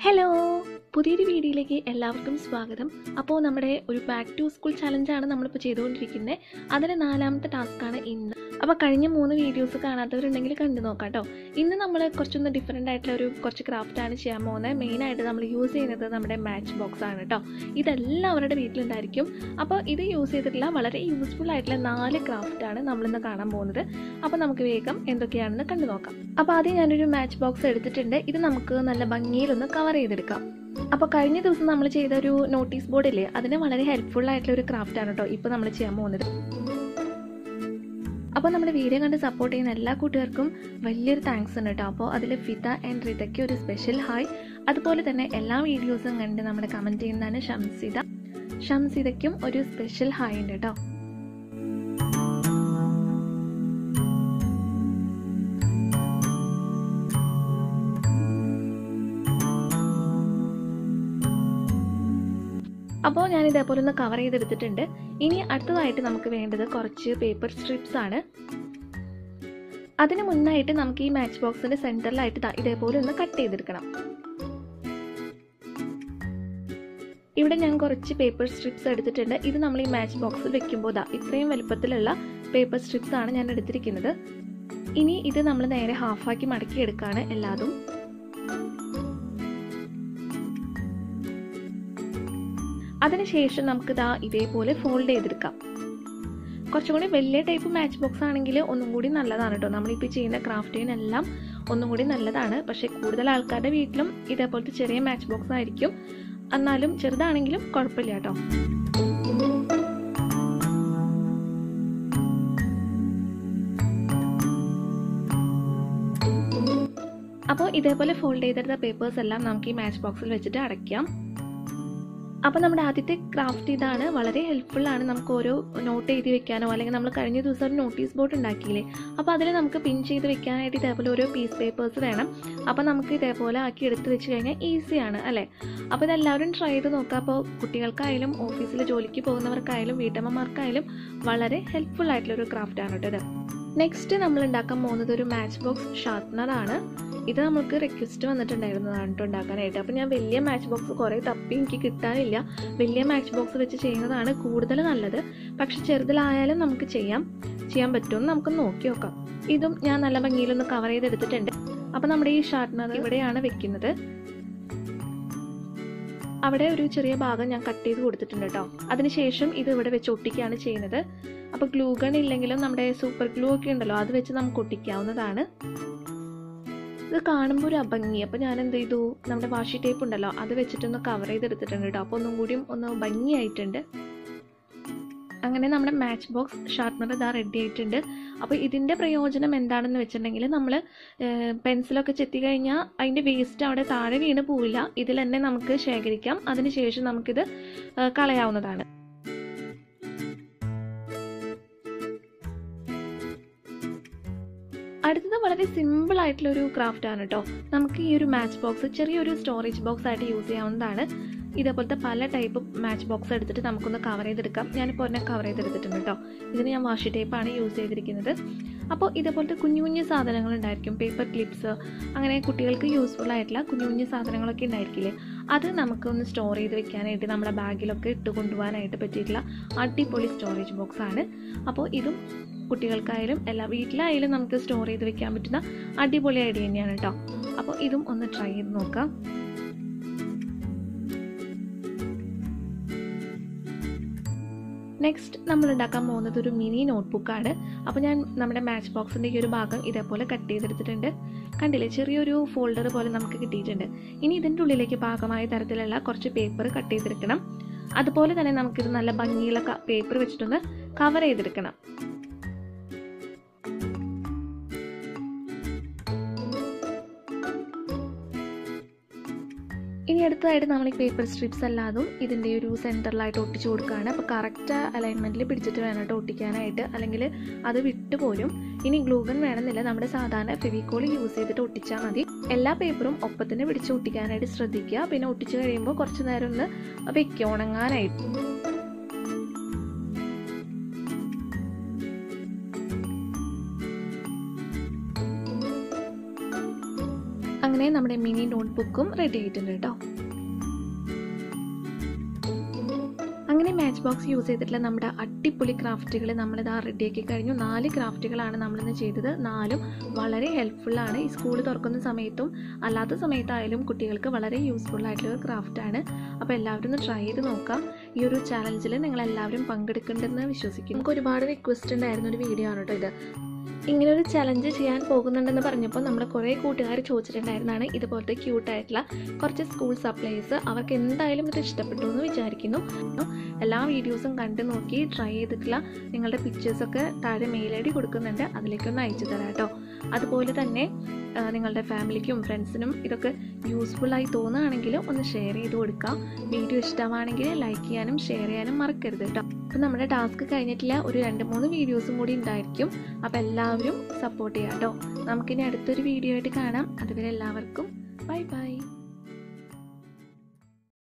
hello പുതിയൊരു വീഡിയോയിലേക്ക് എല്ലാവർക്കും സ്വാഗതം അപ്പോൾ നമ്മുടെ ഒരു ബാക്ക് ടു സ്കൂൾ ചലഞ്ചാണ് നമ്മളിപ്പോൾ ചെയ്തുകൊണ്ടിരിക്കുന്നത് അതിലെ നാലാമത്തെ ടാസ്ക്കാണ് ഇന്ന് അപ്പോൾ കഴിഞ്ഞ മൂന്ന് വീഡിയോസ് കാണാത്തവരുണ്ടെങ്കിൽ കണ്ടു നോക്കാം കേട്ടോ ഇന്ന് നമ്മൾ കുറച്ചൊന്ന് ഡിഫറെൻ്റ് ആയിട്ടുള്ള ഒരു കുറച്ച് ക്രാഫ്റ്റാണ് ചെയ്യാൻ പോകുന്നത് മെയിനായിട്ട് നമ്മൾ യൂസ് ചെയ്യുന്നത് നമ്മുടെ മാച്ച് ബോക്സ് ആണ് കേട്ടോ ഇതെല്ലാവരുടെ വീട്ടിലുണ്ടായിരിക്കും അപ്പോൾ ഇത് യൂസ് ചെയ്തിട്ടുള്ള വളരെ യൂസ്ഫുൾ ആയിട്ടുള്ള നാല് ക്രാഫ്റ്റാണ് നമ്മളിന്ന് കാണാൻ പോകുന്നത് അപ്പോൾ നമുക്ക് വേഗം എന്തൊക്കെയാണെന്ന് കണ്ടു നോക്കാം അപ്പോൾ ആദ്യം ഞാനൊരു മാച്ച് ബോക്സ് എടുത്തിട്ടുണ്ട് ഇത് നമുക്ക് നല്ല ഭംഗിയിലൊന്ന് കവർ ചെയ്തെടുക്കാം അപ്പോൾ കഴിഞ്ഞ ദിവസം നമ്മൾ ചെയ്ത ഒരു നോട്ടീസ് ബോർഡ് ഇല്ലേ അതിന് വളരെ ഹെൽപ്ഫുൾ ആയിട്ടുള്ള ഒരു ക്രാഫ്റ്റ് ആണ് കേട്ടോ ഇപ്പോൾ നമ്മൾ ചെയ്യാൻ പോകുന്നത് അപ്പോൾ നമ്മുടെ വീഡിയോ കണ്ട് സപ്പോർട്ട് ചെയ്യുന്ന എല്ലാ കൂട്ടുകാർക്കും വലിയൊരു താങ്ക്സ് ഉണ്ട് കേട്ടോ അപ്പോൾ അതിൽ ഫിത ആൻഡ് റിതയ്ക്ക് ഒരു സ്പെഷ്യൽ ഹായ് അതുപോലെ തന്നെ എല്ലാ വീഡിയോസും കണ്ട് നമ്മുടെ കമൻറ്റ് ചെയ്യുന്നതാണ് ഷംസിത ഷംസിതയ്ക്കും ഒരു സ്പെഷ്യൽ ഹായ് ഉണ്ട് കേട്ടോ അപ്പോൾ ഞാൻ ഇതേപോലെ ഒന്ന് കവർ ചെയ്തെടുത്തിട്ടുണ്ട് ഇനി അടുത്തതായിട്ട് നമുക്ക് വേണ്ടത് കുറച്ച് പേപ്പർ സ്ട്രിപ്സ് ആണ് അതിന് മുന്നായിട്ട് നമുക്ക് ഈ മാച്ച് ബോക്സിന്റെ സെന്ററിലായിട്ട് ഇതേപോലെ ഒന്ന് കട്ട് ചെയ്തെടുക്കണം ഇവിടെ ഞാൻ കുറച്ച് പേപ്പർ സ്ട്രിപ്സ് എടുത്തിട്ടുണ്ട് ഇത് നമ്മൾ ഈ മാച്ച് ബോക്സിൽ വെക്കുമ്പോൾ ദാ ഇത്രയും വലുപ്പത്തിലുള്ള പേപ്പർ സ്ട്രിപ്സ് ആണ് ഞാൻ എടുത്തിരിക്കുന്നത് ഇനി ഇത് നമ്മൾ നേരെ ഹാഫാക്കി മടക്കി എടുക്കുകയാണ് എല്ലാതും അതിനുശേഷം നമുക്ക് ഇതാ ഇതേപോലെ ഫോൾഡ് ചെയ്തെടുക്കാം കുറച്ചും കൂടി വലിയ ടൈപ്പ് മാച്ച് ബോക്സ് ആണെങ്കിൽ ഒന്നും കൂടി നല്ലതാണ് കേട്ടോ നമ്മളിപ്പോൾ ചെയ്യുന്ന ക്രാഫ്റ്റിനെല്ലാം ഒന്നും കൂടി നല്ലതാണ് പക്ഷേ കൂടുതൽ ആൾക്കാരുടെ വീട്ടിലും ഇതേപോലത്തെ ചെറിയ മാച്ച് ബോക്സ് ആയിരിക്കും എന്നാലും ചെറുതാണെങ്കിലും കുഴപ്പമില്ല കേട്ടോ അപ്പോൾ ഇതേപോലെ ഫോൾഡ് ചെയ്തെടുത്ത പേപ്പേഴ്സ് എല്ലാം നമുക്ക് ഈ മാച്ച് ബോക്സിൽ വെച്ചിട്ട് അടയ്ക്കാം അപ്പോൾ നമ്മുടെ ആദ്യത്തെ ക്രാഫ്റ്റ് ഇതാണ് വളരെ ഹെൽപ്ഫുൾ ആണ് നമുക്ക് ഓരോ നോട്ട് എഴുതി വെക്കാനോ അല്ലെങ്കിൽ നമ്മൾ കഴിഞ്ഞ ദിവസം ഒരു നോട്ടീസ് ബോർഡ് ഉണ്ടാക്കിയില്ലേ അപ്പോൾ അതിൽ നമുക്ക് പിൻ ചെയ്ത് വെക്കാനായിട്ട് ഇതേപോലെ ഓരോ പീസ് പേപ്പേഴ്സ് വേണം അപ്പോൾ നമുക്ക് ഇതേപോലെ ആക്കി എടുത്ത് വെച്ച് കഴിഞ്ഞാൽ ഈസിയാണ് അല്ലേ അപ്പോൾ ഇതെല്ലാവരും ട്രൈ ചെയ്ത് നോക്കുക അപ്പോൾ കുട്ടികൾക്കായാലും ഓഫീസിൽ ജോലിക്ക് പോകുന്നവർക്കായാലും വീട്ടമ്മമാർക്കായാലും വളരെ ഹെൽപ്ഫുൾ ആയിട്ടുള്ള ഒരു ക്രാഫ്റ്റ് ആണ് കേട്ടോ ഇത് നെക്സ്റ്റ് നമ്മൾ ഉണ്ടാക്കാൻ പോകുന്നത് ഒരു മാച്ച് ബോക്സ് ഷാർപ്പനറാണ് ഇത് നമുക്ക് റിക്വസ്റ്റ് വന്നിട്ടുണ്ടായിരുന്നതാണ് കേട്ടോ ഉണ്ടാക്കാനായിട്ട് അപ്പോൾ ഞാൻ വലിയ മാച്ച് ബോക്സ് കുറേ തപ്പി എനിക്ക് കിട്ടാനില്ല വലിയ മാച്ച് ബോക്സ് വെച്ച് ചെയ്യുന്നതാണ് കൂടുതൽ നല്ലത് പക്ഷെ ചെറുതിലായാലും നമുക്ക് ചെയ്യാം ചെയ്യാൻ പറ്റുമെന്ന് നമുക്ക് നോക്കി നോക്കാം ഇതും ഞാൻ നല്ല ഭംഗിയിലൊന്ന് കവർ ചെയ്തെടുത്തിട്ടുണ്ട് അപ്പോൾ നമ്മുടെ ഈ ഷാർപ്പനർ ഇവിടെയാണ് വെക്കുന്നത് അവിടെ ഒരു ചെറിയ ഭാഗം ഞാൻ കട്ട് ചെയ്ത് കൊടുത്തിട്ടുണ്ട് കേട്ടോ അതിനുശേഷം ഇത് ഇവിടെ വെച്ച് ഒട്ടിക്കുകയാണ് ചെയ്യുന്നത് അപ്പോൾ ഗ്ലൂ ഗൺ ഇല്ലെങ്കിലും നമ്മുടെ സൂപ്പർ ഗ്ലൂ ഒക്കെ ഉണ്ടല്ലോ അത് വെച്ച് നമുക്ക് ഒട്ടിക്കാവുന്നതാണ് ഇത് കാണുമ്പോൾ ഒരു അഭംഗി അപ്പോൾ ഞാൻ എന്ത് ചെയ്തു നമ്മുടെ വാഷി ടേപ്പ് ഉണ്ടല്ലോ അത് വെച്ചിട്ടൊന്ന് കവർ ചെയ്തെടുത്തിട്ടുണ്ട് കേട്ടോ അപ്പോൾ ഒന്നും കൂടിയും ഒന്ന് ഭംഗിയായിട്ടുണ്ട് അങ്ങനെ നമ്മുടെ മാച്ച് ബോക്സ് ഷാർപ്പനർ ഇതാ റെഡി ആയിട്ടുണ്ട് അപ്പോൾ ഇതിൻ്റെ പ്രയോജനം എന്താണെന്ന് വെച്ചിട്ടുണ്ടെങ്കിൽ നമ്മൾ പെൻസിലൊക്കെ ചെത്തി കഴിഞ്ഞാൽ അതിൻ്റെ വേസ്റ്റ് അവിടെ താഴെ വീണ് പോവില്ല ഇതിൽ തന്നെ നമുക്ക് ശേഖരിക്കാം അതിനുശേഷം നമുക്കിത് കളയാവുന്നതാണ് അടുത്തത് വളരെ സിമ്പിൾ ആയിട്ടുള്ള ഒരു ക്രാഫ്റ്റ് ആണ് കേട്ടോ നമുക്ക് ഈ ഒരു മാച്ച് ബോക്സ് ചെറിയൊരു സ്റ്റോറേജ് ബോക്സ് ആയിട്ട് യൂസ് ചെയ്യാവുന്നതാണ് ഇതേപോലത്തെ പല ടൈപ്പ് മാച്ച് ബോക്സ് എടുത്തിട്ട് നമുക്കൊന്ന് കവർ ചെയ്തെടുക്കാം ഞാനിപ്പോൾ ഒരെണ്ണം കവർ ചെയ്തെടുത്തിട്ടുണ്ട് കേട്ടോ ഇതിന് ഞാൻ വാഷി ടേപ്പാണ് യൂസ് ചെയ്തിരിക്കുന്നത് അപ്പോൾ ഇതേപോലത്തെ കുഞ്ഞു കുഞ്ഞു സാധനങ്ങൾ ഉണ്ടായിരിക്കും പേപ്പർ ക്ലിപ്സ് അങ്ങനെ കുട്ടികൾക്ക് യൂസ്ഫുൾ ആയിട്ടുള്ള കുഞ്ഞു കുഞ്ഞു സാധനങ്ങളൊക്കെ ഉണ്ടായിരിക്കില്ലേ അത് നമുക്കൊന്ന് സ്റ്റോർ ചെയ്ത് വെക്കാനായിട്ട് നമ്മുടെ ബാഗിലൊക്കെ ഇട്ട് കൊണ്ടുപോകാനായിട്ട് പറ്റിയിട്ടുള്ള അടിപൊളി സ്റ്റോറേജ് ബോക്സ് ആണ് അപ്പോൾ ഇതും കുട്ടികൾക്കായാലും എല്ലാ വീട്ടിലായാലും നമുക്ക് സ്റ്റോർ ചെയ്ത് വെക്കാൻ പറ്റുന്ന അടിപൊളി ഐഡിയ തന്നെയാണ് കേട്ടോ അപ്പോൾ ഇതും ഒന്ന് ട്രൈ ചെയ്ത് നോക്കാം നെക്സ്റ്റ് നമ്മൾ ഉണ്ടാക്കാൻ പോകുന്നത് ഒരു മിനി നോട്ട്ബുക്കാണ് അപ്പോൾ ഞാൻ നമ്മുടെ മാച്ച് ബോക്സിൻ്റെ ഈ ഒരു ഭാഗം ഇതേപോലെ കട്ട് ചെയ്തെടുത്തിട്ടുണ്ട് കണ്ടില്ലേ ചെറിയൊരു ഫോൾഡർ പോലെ നമുക്ക് കിട്ടിയിട്ടുണ്ട് ഇനി ഇതിൻ്റെ ഉള്ളിലേക്ക് പാകമായ തരത്തിലുള്ള കുറച്ച് പേപ്പർ കട്ട് ചെയ്തെടുക്കണം അതുപോലെ തന്നെ നമുക്കിത് നല്ല ഭംഗിയുള്ള പേപ്പർ വെച്ചിട്ടൊന്ന് കവർ ചെയ്തെടുക്കണം ഇനി അടുത്തതായിട്ട് നമ്മൾ ഈ പേപ്പർ സ്ട്രിപ്സ് അല്ലാതും ഇതിൻ്റെ ഒരു സെൻറ്ററിലായിട്ട് ഒട്ടിച്ചു കൊടുക്കുകയാണ് അപ്പോൾ കറക്റ്റ് അലൈൻമെൻറ്റിൽ പിടിച്ചിട്ട് വേണം കേട്ടോ ഒട്ടിക്കാനായിട്ട് അല്ലെങ്കിൽ അത് വിട്ടുപോരും ഇനി ഗ്ലൂഗൺ വേണമെന്നില്ല നമ്മുടെ സാധാരണ ഫെവിക്കോൾ യൂസ് ചെയ്തിട്ട് ഒട്ടിച്ചാൽ മതി എല്ലാ പേപ്പറും ഒപ്പത്തിന് പിടിച്ച് ഒട്ടിക്കാനായിട്ട് ശ്രദ്ധിക്കുക പിന്നെ ഒട്ടിച്ച് കഴിയുമ്പോൾ കുറച്ച് നേരം ഒന്ന് വെക്കുക ഉണങ്ങാനായിട്ട് അങ്ങനെ നമ്മുടെ മിനി നോട്ട്ബുക്കും റെഡി ആയിട്ടുണ്ട് കേട്ടോ അങ്ങനെ മാച്ച് ബോക്സ് യൂസ് ചെയ്തിട്ടുള്ള നമ്മുടെ അടിപൊളി ക്രാഫ്റ്റുകൾ നമ്മളിത് ആ റെഡിയാക്കി കഴിഞ്ഞു നാല് ക്രാഫ്റ്റുകളാണ് നമ്മളിന്ന് ചെയ്തത് നാലും വളരെ ഹെൽപ്ഫുള്ളാണ് ഈ സ്കൂൾ തുറക്കുന്ന സമയത്തും അല്ലാത്ത സമയത്തായാലും കുട്ടികൾക്ക് വളരെ യൂസ്ഫുൾ ആയിട്ടുള്ള ഒരു ക്രാഫ്റ്റാണ് അപ്പോൾ എല്ലാവരും ഒന്ന് ട്രൈ ചെയ്ത് നോക്കാം ഈ ഒരു ചാലഞ്ചിൽ നിങ്ങൾ എല്ലാവരും പങ്കെടുക്കുന്നുണ്ടെന്ന് വിശ്വസിക്കുന്നു നമുക്ക് ഒരുപാട് റിക്വസ്റ്റ് ഉണ്ടായിരുന്ന ഒരു വീഡിയോ ആണ് കേട്ടോ ഇത് ഇങ്ങനെ ഒരു ചലഞ്ച് ചെയ്യാൻ പോകുന്നുണ്ടെന്ന് പറഞ്ഞപ്പോൾ നമ്മൾ കുറേ കൂട്ടുകാർ ചോദിച്ചിട്ടുണ്ടായിരുന്നാണ് ഇതുപോലത്തെ ക്യൂട്ടായിട്ടുള്ള കുറച്ച് സ്കൂൾ സപ്ലൈസ് അവർക്ക് എന്തായാലും ഇത് ഇഷ്ടപ്പെട്ടു എന്ന് വിചാരിക്കുന്നു എല്ലാ വീഡിയോസും കണ്ടു നോക്കി ട്രൈ ചെയ്തിട്ടുള്ള നിങ്ങളുടെ പിക്ചേഴ്സൊക്കെ താഴെ മെയിൽ ഐ ഡി കൊടുക്കുന്നുണ്ട് അതിലേക്കൊന്ന് അയച്ചു തരാം കേട്ടോ അതുപോലെ തന്നെ ആ, നിങ്ങളുടെ ഫാമിലിക്കും ഫ്രണ്ട്സിനും ഇതൊക്കെ യൂസ്ഫുൾ ആയി തോന്നുകയാണെങ്കിൽ ഒന്ന് ഷെയർ ചെയ്ത് കൊടുക്കാം വീഡിയോ ഇഷ്ടമാണെങ്കിൽ ലൈക്ക് ചെയ്യാനും ഷെയർ ചെയ്യാനും മറക്കരുത് കേട്ടോ അപ്പം നമ്മുടെ ടാസ്ക് കഴിഞ്ഞിട്ടില്ല ഒരു രണ്ട് മൂന്ന് വീഡിയോസും കൂടി ഉണ്ടായിരിക്കും അപ്പോൾ എല്ലാവരും സപ്പോർട്ട് ചെയ്യാം കേട്ടോ നമുക്കിനി അടുത്തൊരു വീഡിയോ ആയിട്ട് കാണാം അതുവരെ എല്ലാവർക്കും ബൈ ബൈ